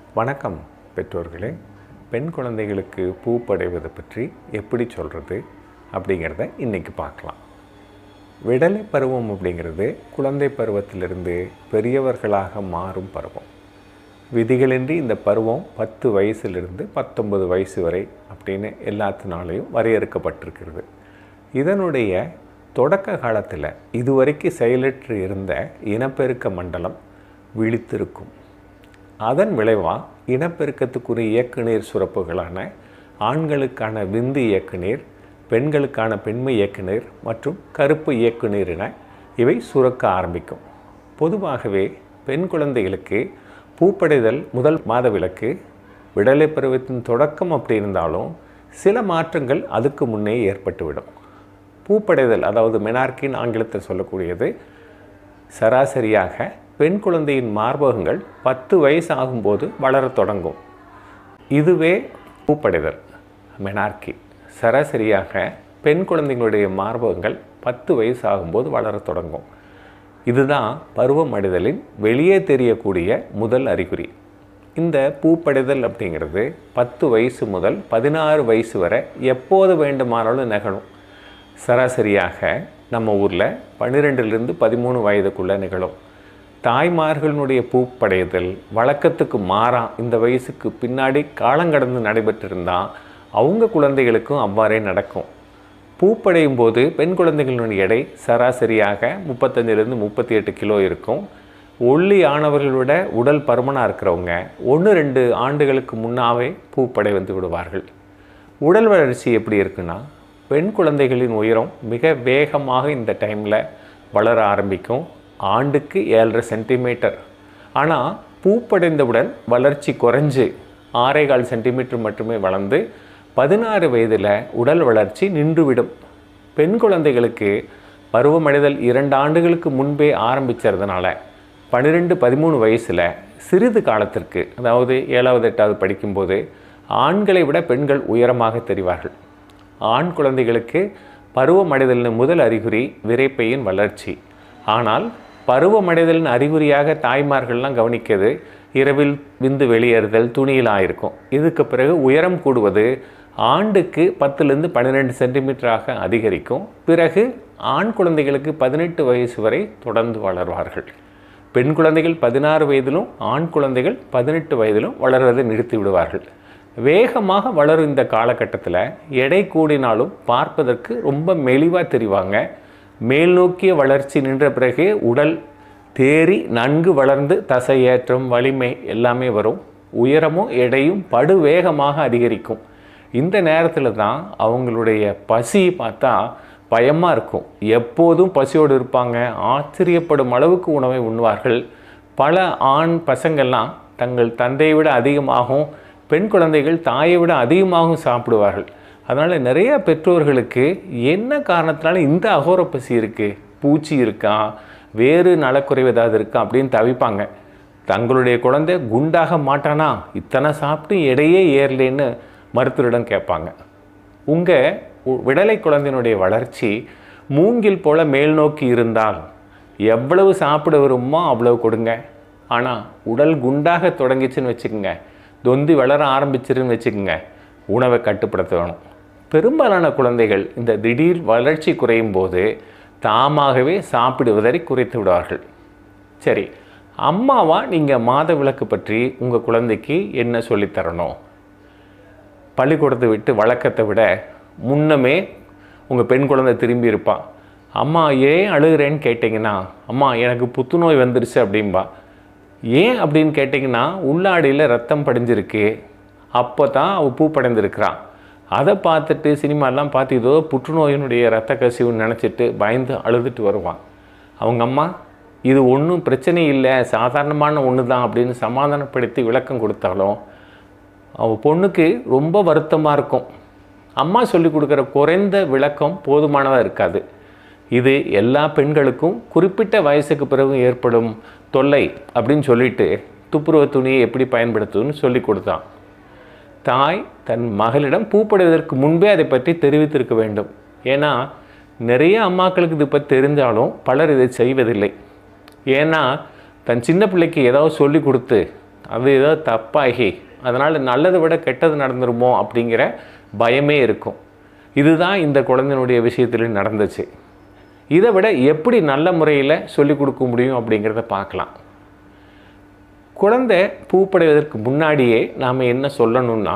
வணக்கம் பெற்றோர்களே பெண் குழந்தைகளுக்கு பூப்படைவதை பற்றி எப்படி சொல்கிறது அப்படிங்கிறத இன்றைக்கி பார்க்கலாம் விடலை பருவம் அப்படிங்கிறது குழந்தை பருவத்திலிருந்து பெரியவர்களாக மாறும் பருவம் விதிகளின்றி இந்த பருவம் பத்து வயசிலிருந்து பத்தொன்பது வயசு வரை அப்படின்னு எல்லாத்தினாலையும் வரையறுக்கப்பட்டிருக்கிறது இதனுடைய தொடக்க காலத்தில் இதுவரைக்கும் செயலற்று இருந்த இனப்பெருக்க மண்டலம் விழித்திருக்கும் அதன் விளைவாக இனப்பெருக்கத்துக்குரிய இயக்குநீர் சுரப்புகளான ஆண்களுக்கான விந்து இயக்குநீர் பெண்களுக்கான பெண்மை இயக்குநீர் மற்றும் கருப்பு இயக்குநீர் என இவை சுரக்க ஆரம்பிக்கும் பொதுவாகவே பெண் குழந்தைகளுக்கு பூப்படைதல் முதல் மாதவிலக்கு விடலை பருவத்தின் தொடக்கம் அப்படி இருந்தாலும் சில மாற்றங்கள் அதுக்கு முன்னே ஏற்பட்டுவிடும் பூப்படைதல் அதாவது மெனார்க்கின் ஆங்கிலத்தில் சொல்லக்கூடியது சராசரியாக பெண் குழந்தையின் மார்பகங்கள் பத்து வயசு ஆகும்போது வளரத் தொடங்கும் இதுவே பூப்படைதல் மெனார்க்கி சராசரியாக பெண் குழந்தைகளுடைய மார்பகங்கள் பத்து வயசு ஆகும்போது வளரத் தொடங்கும் இதுதான் பருவமடைதலின் வெளியே தெரியக்கூடிய முதல் அறிகுறி இந்த பூப்படைதல் அப்படிங்கிறது பத்து வயசு முதல் பதினாறு வயசு வரை எப்போது வேண்டுமானாலும் நிகழும் சராசரியாக நம்ம ஊரில் பன்னிரெண்டுலேருந்து பதிமூணு வயதுக்குள்ளே நிகழும் தாய்மார்களுடைய பூப்படைதல் வழக்கத்துக்கு மாறா இந்த வயசுக்கு பின்னாடி காலங்கடந்து நடைபெற்றிருந்தால் அவங்க குழந்தைகளுக்கும் அவ்வாறே நடக்கும் பூப்படையும் போது பெண் குழந்தைகளினுடைய எடை சராசரியாக முப்பத்தஞ்சிலிருந்து முப்பத்தி எட்டு கிலோ இருக்கும் ஒல்லி ஆனவர்களோட உடல் பருமனாக இருக்கிறவங்க ஒன்று ரெண்டு ஆண்டுகளுக்கு முன்னாவே பூப்படை வந்து விடுவார்கள் உடல் வளர்ச்சி எப்படி இருக்குன்னா பெண் குழந்தைகளின் உயரம் மிக வேகமாக இந்த டைமில் வளர ஆரம்பிக்கும் ஆண்டுக்கு ஏழரை சென்டிமீட்டர் ஆனால் பூப்படைந்தவுடன் வளர்ச்சி குறைஞ்சு ஆறேகால் சென்டிமீட்டர் மட்டுமே வளர்ந்து பதினாறு வயதில் உடல் வளர்ச்சி நின்றுவிடும் பெண் குழந்தைகளுக்கு பருவமடைதல் இரண்டு ஆண்டுகளுக்கு முன்பே ஆரம்பிச்சதுனால பன்னிரெண்டு பதிமூணு வயசில் சிறிது காலத்திற்கு அதாவது ஏழாவது எட்டாவது படிக்கும்போது ஆண்களை விட பெண்கள் உயரமாக தெரிவார்கள் ஆண் குழந்தைகளுக்கு பருவமடைதலின் முதல் அறிகுறி விரைப்பையின் வளர்ச்சி ஆனால் பருவமடைதலின் அறிகுறியாக தாய்மார்கள்லாம் கவனிக்கிறது இரவில் விந்து வெளியேறுதல் துணியிலாக இருக்கும் இதுக்கு பிறகு உயரம் கூடுவது ஆண்டுக்கு பத்துலேருந்து பன்னிரெண்டு சென்டிமீட்டராக அதிகரிக்கும் பிறகு ஆண் குழந்தைகளுக்கு பதினெட்டு வயசு வரை தொடர்ந்து வளர்வார்கள் பெண் குழந்தைகள் பதினாறு வயதிலும் ஆண் குழந்தைகள் பதினெட்டு வயதிலும் வளர்வதை நிறுத்தி விடுவார்கள் வேகமாக வளரும் இந்த காலகட்டத்தில் எடை கூடினாலும் பார்ப்பதற்கு ரொம்ப மெலிவாக தெரிவாங்க மேல் நோக்கிய வளர்ச்சி நின்ற பிறகு உடல் தேறி நன்கு வளர்ந்து தசையேற்றம் வலிமை எல்லாமே வரும் உயரமும் எடையும் படு வேகமாக அதிகரிக்கும் இந்த நேரத்தில் தான் அவங்களுடைய பசி பார்த்தா பயமாக இருக்கும் எப்போதும் பசியோடு இருப்பாங்க ஆச்சரியப்படும் அளவுக்கு உணவை உண்ணுவார்கள் பல ஆண் பசங்கள்லாம் தங்கள் தந்தையை விட அதிகமாகவும் பெண் குழந்தைகள் தாயை விட அதிகமாகவும் சாப்பிடுவார்கள் அதனால் நிறைய பெற்றோர்களுக்கு என்ன காரணத்தினால இந்த அகோர பசி இருக்குது பூச்சி இருக்கா வேறு நலக்குறைவு ஏதாவது இருக்கா அப்படின்னு தவிப்பாங்க தங்களுடைய குழந்தை குண்டாக மாட்டானா இத்தனை சாப்பிட்டு எடையே ஏறலேன்னு மருத்துவரிடம் கேட்பாங்க உங்கள் விடலை குழந்தையினுடைய வளர்ச்சி மூங்கில் போல் மேல் நோக்கி இருந்தால் எவ்வளவு சாப்பிட வருமோ அவ்வளவு கொடுங்க ஆனால் உடல் குண்டாக தொடங்கிச்சுன்னு வச்சுக்கோங்க தொந்தி வளர ஆரம்பிச்சிருன்னு வச்சுக்கோங்க உணவை கட்டுப்படுத்த வேணும் பெரும்பாலான குழந்தைகள் இந்த திடீர் வளர்ச்சி குறையும் போது தாமாகவே சாப்பிடுவதை குறைத்து விடுவார்கள் சரி அம்மாவா நீங்கள் மாத விளக்கு பற்றி உங்கள் குழந்தைக்கு என்ன சொல்லித்தரணும் பள்ளிக்கூடத்தை விட்டு வழக்கத்தை விட முன்னமே உங்கள் பெண் குழந்தை திரும்பி இருப்பான் அம்மா ஏன் அழுகிறேன்னு கேட்டிங்கன்னா அம்மா எனக்கு புத்துநோய் வந்துருச்சு அப்படின்பா ஏன் அப்படின்னு கேட்டிங்கன்னா உள்ளாடியில் ரத்தம் படிஞ்சிருக்கு அப்போ தான் அவள் பூ படைந்திருக்கிறான் அதை பார்த்துட்டு சினிமாலாம் பார்த்து இதோ புற்றுநோயினுடைய ரத்த கசிவுன்னு நினச்சிட்டு பயந்து அழுதுட்டு வருவான் அவங்க அம்மா இது ஒன்றும் பிரச்சனை இல்லை சாதாரணமான ஒன்று தான் அப்படின்னு சமாதானப்படுத்தி விளக்கம் கொடுத்தாலும் அவள் பொண்ணுக்கு ரொம்ப வருத்தமாக இருக்கும் அம்மா சொல்லி கொடுக்குற குறைந்த விளக்கம் போதுமானதாக இருக்காது இது எல்லா பெண்களுக்கும் குறிப்பிட்ட வயசுக்கு பிறகு ஏற்படும் தொல்லை அப்படின்னு சொல்லிட்டு துப்புரவு துணியை எப்படி பயன்படுத்துதுன்னு சொல்லி கொடுத்தான் தாய் தன் மகளிடம் பூப்படுவதற்கு முன்பே அதை பற்றி தெரிவித்திருக்க வேண்டும் ஏன்னா நிறைய அம்மாக்களுக்கு இது பற்றி தெரிஞ்சாலும் பலர் இதை செய்வதில்லை ஏன்னா தன் சின்ன பிள்ளைக்கு ஏதாவது சொல்லி கொடுத்து அது ஏதோ தப்பாகி அதனால் நல்லதை விட கெட்டது நடந்துருமோ அப்படிங்கிற பயமே இருக்கும் இதுதான் இந்த குழந்தையினுடைய விஷயத்தில் நடந்துச்சு இதை விட எப்படி நல்ல முறையில் சொல்லிக் கொடுக்க முடியும் அப்படிங்கிறத பார்க்கலாம் குழந்தை பூப்படைவதற்கு முன்னாடியே நாம் என்ன சொல்லணும்னா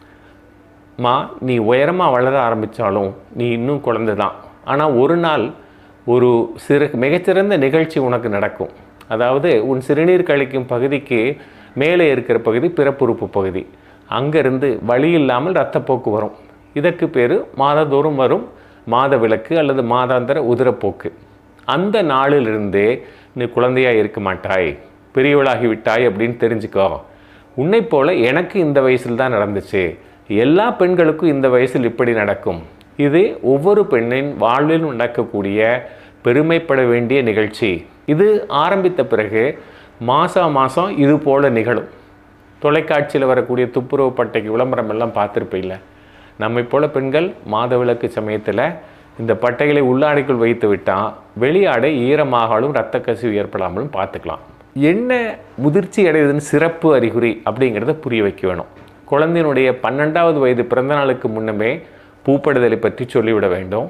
மா நீ உயரமாக வளர ஆரம்பித்தாலும் நீ இன்னும் குழந்தை தான் ஆனால் ஒரு நாள் ஒரு சிறு மிகச்சிறந்த நிகழ்ச்சி உனக்கு நடக்கும் அதாவது உன் சிறுநீர் கழிக்கும் பகுதிக்கு மேலே இருக்கிற பகுதி பிறப்புறுப்பு பகுதி அங்கேருந்து வழி இல்லாமல் இரத்தப்போக்கு வரும் இதற்கு பேர் மாதந்தோறும் வரும் மாத விளக்கு அல்லது மாதாந்திர உதிரப்போக்கு அந்த நாளிலிருந்தே நீ குழந்தையாக இருக்க மாட்டாய் பெரியவளாகி விட்டாய் அப்படின்னு தெரிஞ்சுக்கோ உன்னை போல எனக்கு இந்த வயசில் தான் நடந்துச்சு எல்லா பெண்களுக்கும் இந்த வயசில் இப்படி நடக்கும் இது ஒவ்வொரு பெண்ணின் வாழ்வில் நடக்கக்கூடிய பெருமைப்பட வேண்டிய நிகழ்ச்சி இது ஆரம்பித்த பிறகு மாதம் மாதம் இது போல நிகழும் தொலைக்காட்சியில் வரக்கூடிய துப்புரவு பட்டைக்கு விளம்பரம் எல்லாம் பார்த்துருப்பீங்கள நம்மை போல பெண்கள் மாதவிலக்கு சமயத்தில் இந்த பட்டைகளை உள்ளாடைக்குள் வைத்து விட்டால் வெளியாடை ஈரமாகாலும் இரத்த கசிவு ஏற்படாமலும் பார்த்துக்கலாம் என்ன முதிர்ச்சி அடையுதுன்னு சிறப்பு அறிகுறி அப்படிங்கிறத புரிய வைக்க வேணும் குழந்தையினுடைய பன்னெண்டாவது வயது பிறந்த நாளுக்கு முன்னமே பூப்படுதலை பற்றி சொல்லிவிட வேண்டும்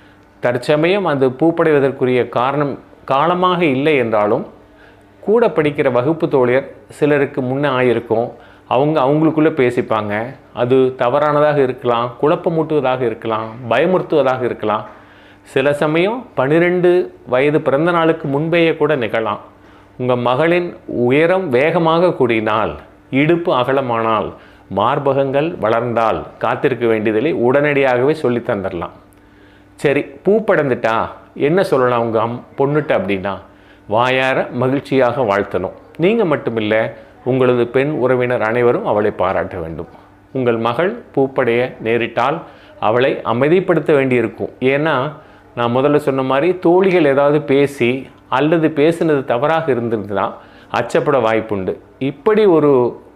தற்சமயம் அது பூப்படைவதற்குரிய காரணம் காலமாக இல்லை என்றாலும் கூட படிக்கிற வகுப்பு தோழியர் சிலருக்கு முன்னே ஆயிருக்கும் அவங்க அவங்களுக்குள்ளே பேசிப்பாங்க அது தவறானதாக இருக்கலாம் குழப்பமூட்டுவதாக இருக்கலாம் பயமுறுத்துவதாக இருக்கலாம் சில சமயம் பன்னிரெண்டு வயது பிறந்த நாளுக்கு முன்பேயே கூட நிகழலாம் உங்கள் மகளின் உயரம் வேகமாக கூடினால் இடுப்பு அகலமானால் மார்பகங்கள் வளர்ந்தால் காத்திருக்க வேண்டியதில்லை உடனடியாகவே சொல்லி தந்துடலாம் சரி பூ படந்துட்டா என்ன சொல்லலாம் உங்கள் அம் பொண்ணுட்ட அப்படின்னா வாயார மகிழ்ச்சியாக வாழ்த்தணும் நீங்கள் மட்டுமில்லை உங்களது பெண் உறவினர் அனைவரும் அவளை பாராட்ட வேண்டும் உங்கள் மகள் பூப்படைய நேரிட்டால் அவளை அமைதிப்படுத்த வேண்டியிருக்கும் ஏன்னா நான் முதல்ல சொன்ன மாதிரி தோழிகள் ஏதாவது பேசி அல்லது பேசினது தவறாக இருந்திருந்ததுன்னா அச்சப்பட வாய்ப்புண்டு இப்படி ஒரு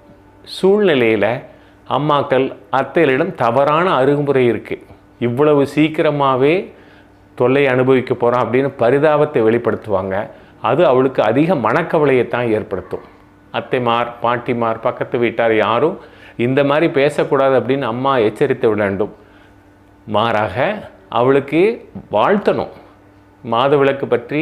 சூழ்நிலையில் அம்மாக்கள் அத்தைகளிடம் தவறான அணுகுமுறை இருக்குது இவ்வளவு சீக்கிரமாகவே தொல்லை அனுபவிக்க போகிறோம் அப்படின்னு பரிதாபத்தை வெளிப்படுத்துவாங்க அது அவளுக்கு அதிக மனக்கவலையைத்தான் ஏற்படுத்தும் அத்தைமார் பாட்டிமார் பக்கத்து வீட்டார் யாரும் இந்த மாதிரி பேசக்கூடாது அப்படின்னு அம்மா எச்சரித்து வேண்டும் மாறாக அவளுக்கு வாழ்த்தணும் மாதவிளக்கு பற்றி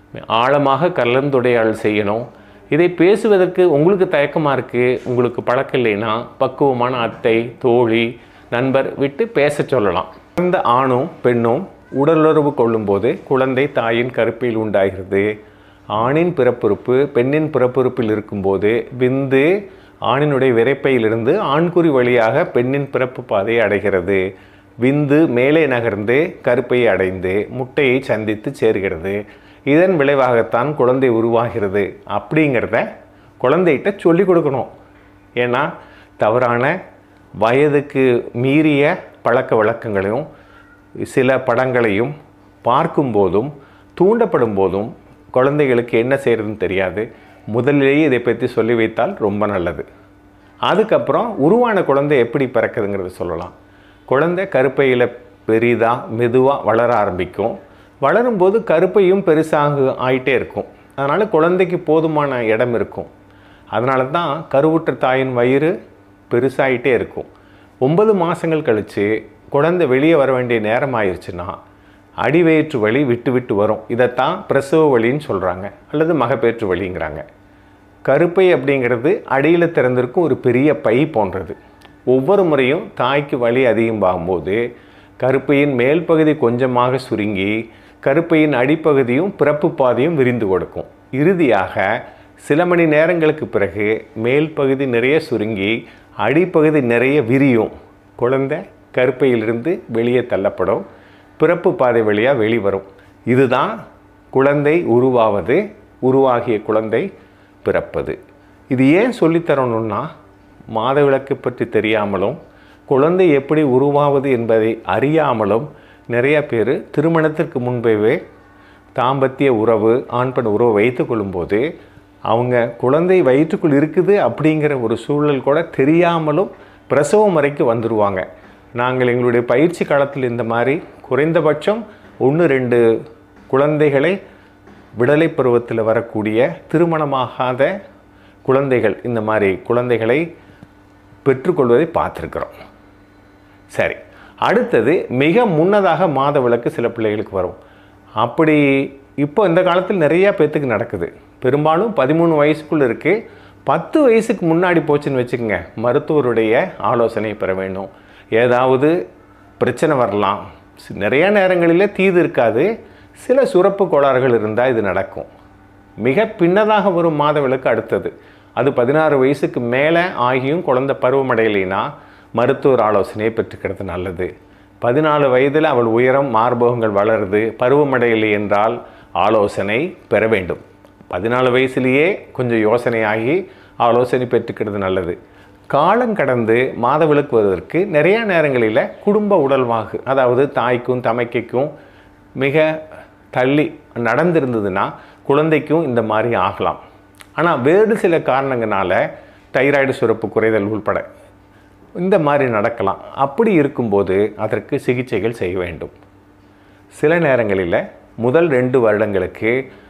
ஆழமாக கலந்துரையாடல் செய்யணும் இதை பேசுவதற்கு உங்களுக்கு தயக்கமாக இருக்குது உங்களுக்கு பழக்கம் இல்லைன்னா பக்குவமான அத்தை தோழி நண்பர் விட்டு பேச சொல்லலாம் அந்த ஆணும் பெண்ணும் உடலுறவு கொள்ளும்போது குழந்தை தாயின் கருப்பையில் உண்டாகிறது ஆணின் பிறப்புறுப்பு பெண்ணின் பிறப்புறுப்பில் இருக்கும்போது விந்து ஆணினுடைய விரைப்பையிலிருந்து ஆண்குறி வழியாக பெண்ணின் பிறப்பு பாதையை அடைகிறது விந்து மேலே நகர்ந்து கருப்பையை அடைந்து முட்டையை சந்தித்து சேர்கிறது இதன் விளைவாகத்தான் குழந்தை உருவாகிறது அப்படிங்கிறத குழந்தைகிட்ட சொல்லி கொடுக்கணும் ஏன்னா தவறான வயதுக்கு மீறிய பழக்க வழக்கங்களையும் சில படங்களையும் பார்க்கும்போதும் தூண்டப்படும் போதும் குழந்தைகளுக்கு என்ன செய்கிறதுன்னு தெரியாது முதலிலேயே இதை பற்றி சொல்லி வைத்தால் ரொம்ப நல்லது அதுக்கப்புறம் உருவான குழந்தை எப்படி பிறக்குதுங்கிறத சொல்லலாம் குழந்தை கருப்பையில் பெரிதாக மெதுவாக வளர ஆரம்பிக்கும் வளரும்போது கருப்பையும் பெருசாக ஆயிட்டே இருக்கும் அதனால் குழந்தைக்கு போதுமான இடம் இருக்கும் அதனால தான் கருவுற்ற தாயின் வயிறு பெருசாயிட்டே இருக்கும் ஒன்பது மாதங்கள் கழித்து குழந்தை வெளியே வர வேண்டிய நேரம் ஆயிடுச்சுன்னா அடிவயிற்று வலி விட்டு விட்டு வரும் இதைத்தான் பிரசவ வலின்னு சொல்கிறாங்க அல்லது மகப்பேற்று வலிங்கிறாங்க கருப்பை அப்படிங்கிறது அடியில் திறந்திருக்கும் ஒரு பெரிய பை போன்றது ஒவ்வொரு முறையும் தாய்க்கு வலி அதிகமாகும்போது கருப்பையின் மேல் பகுதி கொஞ்சமாக சுருங்கி கருப்பையின் அடிப்பகுதியும் பிறப்பு பாதையும் விரிந்து கொடுக்கும் இறுதியாக சில மணி நேரங்களுக்கு பிறகு மேல் பகுதி நிறைய சுருங்கி அடிப்பகுதி நிறைய விரியும் குழந்தை கருப்பையிலிருந்து வெளியே தள்ளப்படும் பிறப்பு பாதை வழியாக வெளிவரும் இதுதான் குழந்தை உருவாவது உருவாகிய குழந்தை பிறப்பது இது ஏன் சொல்லித்தரணும்னா மாதவிளக்கு பற்றி தெரியாமலும் குழந்தை எப்படி உருவாவது என்பதை அறியாமலும் நிறைய பேர் திருமணத்திற்கு முன்பே தாம்பத்திய உறவு ஆண் பெண் உறவு வைத்து கொள்ளும்போது அவங்க குழந்தை வயிற்றுக்குள் இருக்குது அப்படிங்கிற ஒரு சூழல் கூட தெரியாமலும் பிரசவம் வரைக்கும் வந்துடுவாங்க நாங்கள் எங்களுடைய பயிற்சி காலத்தில் இந்த மாதிரி குறைந்தபட்சம் ஒன்று ரெண்டு குழந்தைகளை விடலை பருவத்தில் வரக்கூடிய திருமணமாகாத குழந்தைகள் இந்த மாதிரி குழந்தைகளை பெற்றுக்கொள்வதை பார்த்துருக்குறோம் சரி அடுத்தது மிக முன்னதாக மாத விளக்கு சில பிள்ளைகளுக்கு வரும் அப்படி இப்போ இந்த காலத்தில் நிறையா பேத்துக்கு நடக்குது பெரும்பாலும் பதிமூணு வயசுக்குள்ளே இருக்குது பத்து வயசுக்கு முன்னாடி போச்சுன்னு வச்சுக்கோங்க மருத்துவருடைய ஆலோசனை பெற வேண்டும் ஏதாவது பிரச்சனை வரலாம் சி- நிறைய நேரங்களில் தீது இருக்காது சில சுரப்பு கோளாறுகள் இருந்தால் இது நடக்கும் மிக பின்னதாக வரும் மாதவிலக்கு அடுத்தது அது பதினாறு வயசுக்கு மேலே ஆகியும் குழந்தை பருவமடையலைனா மருத்துவர் ஆலோசனையை பெற்றுக்கிறது நல்லது பதினாலு வயதில் அவள் உயரம் மார்பகங்கள் வளருது பருவமடையலை என்றால் ஆலோசனை பெற வேண்டும் பதினாலு வயசுலேயே கொஞ்சம் யோசனையாகி ஆலோசனை பெற்றுக்கிறது நல்லது காலம் கடந்து மாதவிலக்கு வருவதற்கு நிறைய நேரங்களில் குடும்ப உடல்வாகு அதாவது தாய்க்கும் தமைக்கைக்கும் மிக தள்ளி நடந்திருந்ததுன்னா குழந்தைக்கும் இந்த மாதிரி ஆகலாம் ஆனால் வேறு சில காரணங்களால தைராய்டு சுரப்பு குறைதல் உள்பட இந்த மாதிரி நடக்கலாம் அப்படி இருக்கும்போது அதற்கு சிகிச்சைகள் செய்ய வேண்டும் சில நேரங்களில் முதல் ரெண்டு வருடங்களுக்கு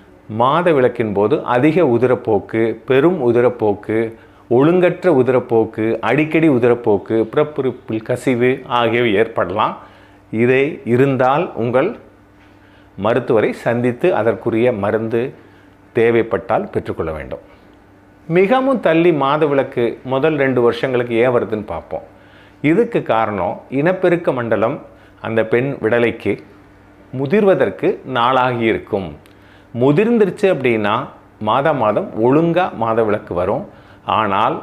மாத விளக்கின் போது அதிக உதிரப்போக்கு பெரும் உதிரப்போக்கு ஒழுங்கற்ற உதிரப்போக்கு அடிக்கடி உதிரப்போக்கு பிறப்புறுப்பில் கசிவு ஆகியவை ஏற்படலாம் இதை இருந்தால் உங்கள் மருத்துவரை சந்தித்து அதற்குரிய மருந்து தேவைப்பட்டால் பெற்றுக்கொள்ள வேண்டும் மிகவும் தள்ளி மாதவிலக்கு முதல் ரெண்டு வருஷங்களுக்கு ஏன் வருதுன்னு பார்ப்போம் இதுக்கு காரணம் இனப்பெருக்க மண்டலம் அந்த பெண் விடலைக்கு முதிர்வதற்கு நாளாகி இருக்கும் முதிர்ந்துருச்சு அப்படின்னா மாதம் மாதம் ஒழுங்காக மாதவிலக்கு வரும் ஆனால்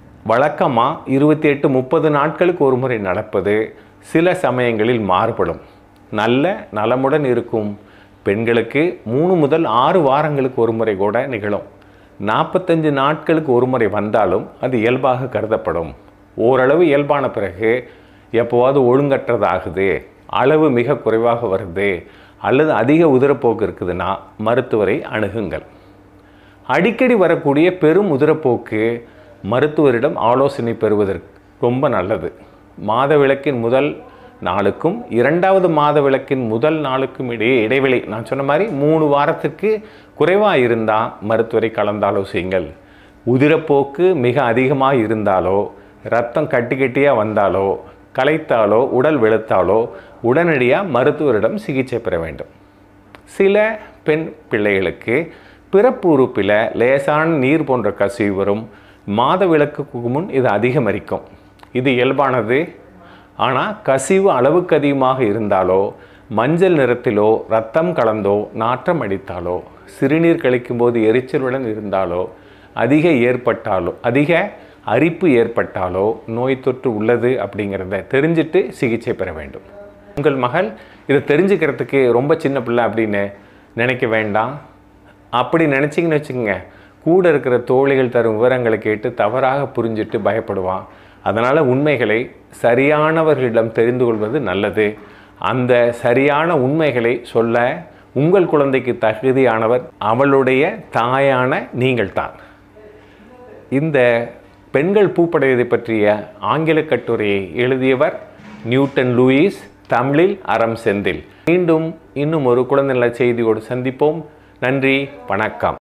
வழக்கமாக இருபத்தி எட்டு முப்பது நாட்களுக்கு ஒரு முறை நடப்பது சில சமயங்களில் மாறுபடும் நல்ல நலமுடன் இருக்கும் பெண்களுக்கு மூணு முதல் ஆறு வாரங்களுக்கு ஒரு முறை கூட நிகழும் நாற்பத்தஞ்சு நாட்களுக்கு ஒரு முறை வந்தாலும் அது இயல்பாக கருதப்படும் ஓரளவு இயல்பான பிறகு எப்போவாவது ஒழுங்கற்றதாகுது அளவு மிக குறைவாக வருது அல்லது அதிக உதிரப்போக்கு இருக்குதுன்னா மருத்துவரை அணுகுங்கள் அடிக்கடி வரக்கூடிய பெரும் உதிரப்போக்கு மருத்துவரிடம் ஆலோசனை பெறுவதற்கு ரொம்ப நல்லது மாதவிலக்கின் முதல் நாளுக்கும் இரண்டாவது மாதவிலக்கின் முதல் நாளுக்கும் இடையே இடைவெளி நான் சொன்ன மாதிரி மூணு வாரத்துக்கு குறைவாக இருந்தால் மருத்துவரை கலந்தாலோசியுங்கள் உதிரப்போக்கு மிக அதிகமாக இருந்தாலோ ரத்தம் கட்டி கட்டியாக வந்தாலோ களைத்தாலோ உடல் வெளுத்தாலோ உடனடியாக மருத்துவரிடம் சிகிச்சை பெற வேண்டும் சில பெண் பிள்ளைகளுக்கு பிறப்பு உறுப்பில் லேசான நீர் போன்ற கசிவு வரும் மாதவிலக்குக்கு முன் இது அதிகமரிக்கும் இது இயல்பானது ஆனால் கசிவு அளவுக்கு அதிகமாக இருந்தாலோ மஞ்சள் நிறத்திலோ ரத்தம் கலந்தோ நாற்றம் அடித்தாலோ சிறுநீர் கழிக்கும்போது எரிச்சலுடன் இருந்தாலோ அதிக ஏற்பட்டாலோ அதிக அரிப்பு ஏற்பட்டாலோ நோய் தொற்று உள்ளது அப்படிங்கிறத தெரிஞ்சுட்டு சிகிச்சை பெற வேண்டும் உங்கள் மகள் இதை தெரிஞ்சுக்கிறதுக்கு ரொம்ப சின்ன பிள்ளை அப்படின்னு நினைக்க வேண்டாம் அப்படி நினச்சிங்கன்னு வச்சுக்கோங்க கூட இருக்கிற தோழிகள் தரும் விவரங்களை கேட்டு தவறாக புரிஞ்சிட்டு பயப்படுவான் அதனால் உண்மைகளை சரியானவர்களிடம் தெரிந்து கொள்வது நல்லது அந்த சரியான உண்மைகளை சொல்ல உங்கள் குழந்தைக்கு தகுதியானவர் அவளுடைய தாயான நீங்கள்தான் இந்த பெண்கள் பூப்படைவதை பற்றிய ஆங்கில கட்டுரையை எழுதியவர் நியூட்டன் லூயிஸ் தமிழில் அறம் செந்தில் மீண்டும் இன்னும் ஒரு குழந்தை நல செய்தியோடு சந்திப்போம் நன்றி வணக்கம்